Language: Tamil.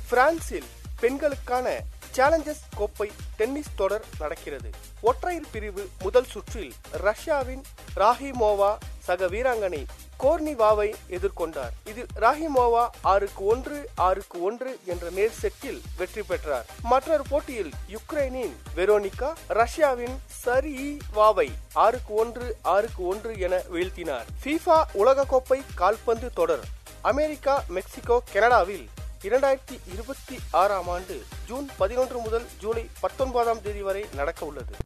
பிரான்சில் பெண்களுக்கான சேலஞ்சர்ஸ் கோப்பை டென்னிஸ் தொடர் நடக்கிறது ஒற்றையர் பிரிவு முதல் சுற்றில் ரஷ்யாவின் ராஹிமோவா சக வீராங்கனை கோர்னிவாவை எதிர்கொண்டார் இதில் ராஹிமோவா ஆறுக்கு ஒன்று ஆறுக்கு ஒன்று என்ற நேர் செட்டில் வெற்றி பெற்றார் மற்றொரு போட்டியில் யுக்ரைனின் வெரோனிகா ரஷ்யாவின் சரிவாவை ஆறுக்கு ஒன்று ஆறுக்கு ஒன்று என வீழ்த்தினார் ஃபீஃபா உலகக்கோப்பை கால்பந்து தொடர் அமெரிக்கா மெக்சிகோ கனடாவில் இரண்டாயிரத்தி இருபத்தி ஆறாம் ஆண்டு ஜூன் பதினொன்று முதல் ஜூலை பத்தொன்பதாம் தேதி வரை நடக்க உள்ளது